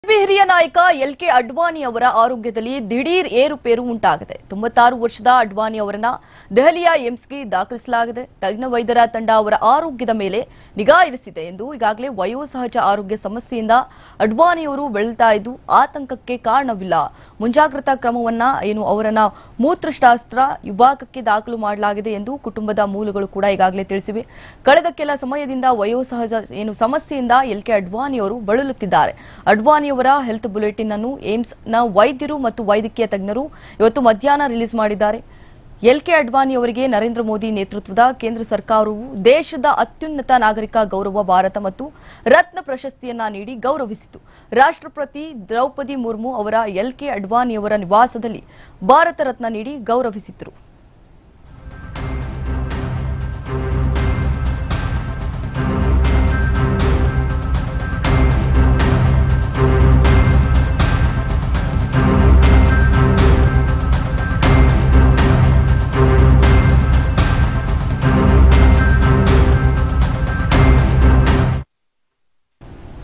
BJP ಹಿರಿಯ ನಾಯಕ L K Advani ಅವರ ಆರೋಗ್ಯದಲ್ಲಿ ದಿಢೀರ್ ಏರುಪೇರು ಉಂಟಾಗಿದೆ ತೊಂಬತ್ತಾರು ವರ್ಷದ ಅಡ್ವಾಣಿ ಅವರನ್ನ ದೆಹಲಿಯ ಏಮ್ಸ್ಗೆ ದಾಖಲಿಸಲಾಗಿದೆ ತಜ್ಞ ವೈದ್ಯರ ತಂಡ ಅವರ ಆರೋಗ್ಯದ ಮೇಲೆ ನಿಗಾ ಇರಿಸಿದೆ ಎಂದು ಈಗಾಗಲೇ ವಯೋಸಹಜ ಆರೋಗ್ಯ ಸಮಸ್ಯೆಯಿಂದ ಅಡ್ವಾಣಿ ಅವರು ಬೆಳೀತಾ ಇದ್ದು ಆತಂಕಕ್ಕೆ ಕಾರಣವಿಲ್ಲ ಮುಂಜಾಗ್ರತಾ ಕ್ರಮವನ್ನ ಏನು ಅವರನ್ನ ಮೂತ್ರಶಾಸ್ತ್ರ ವಿಭಾಗಕ್ಕೆ ದಾಖಲು ಮಾಡಲಾಗಿದೆ ಎಂದು ಕುಟುಂಬದ ಮೂಲಗಳು ಕೂಡ ಈಗಾಗಲೇ ತಿಳಿಸಿವೆ ಕಳೆದ ಕೆಲ ಸಮಯದಿಂದ ವಯೋಸಹಜ ಏನು ಸಮಸ್ಯೆಯಿಂದ ಎಲ್ ಕೆ ಅಡ್ವಾಣಿ ಅವರು ಬಳಲುತ್ತಿದ್ದಾರೆ ಅಡ್ವಾಣಿ ಅವರ ಹೆಲ್ತ್ ಬುಲೆಟಿನ್ ಅನ್ನು ಏಮ್ಸ್ ನ ವೈದ್ಯರು ಮತ್ತು ವೈದ್ಯಕೀಯ ತಜ್ಞರು ಇವತ್ತು ಮಧ್ಯಾಹ್ನ ರಿಲೀಸ್ ಮಾಡಿದ್ದಾರೆ ಎಲ್ ಕೆ ಅಡ್ವಾಣಿ ಅವರಿಗೆ ನರೇಂದ್ರ ಮೋದಿ ನೇತೃತ್ವದ ಕೇಂದ್ರ ಸರ್ಕಾರವು ದೇಶದ ಅತ್ಯುನ್ನತ ನಾಗರಿಕ ಗೌರವ ಭಾರತ ಮತ್ತು ರತ್ನ ಪ್ರಶಸ್ತಿಯನ್ನ ನೀಡಿ ಗೌರವಿಸಿತು ರಾಷ್ಟ್ರಪತಿ ದ್ರೌಪದಿ ಮುರ್ಮು ಅವರ ಎಲ್ ಕೆ ಅಡ್ವಾಣಿ ಅವರ ನಿವಾಸದಲ್ಲಿ ಭಾರತ ರತ್ನ ನೀಡಿ ಗೌರವಿಸಿದ್ರು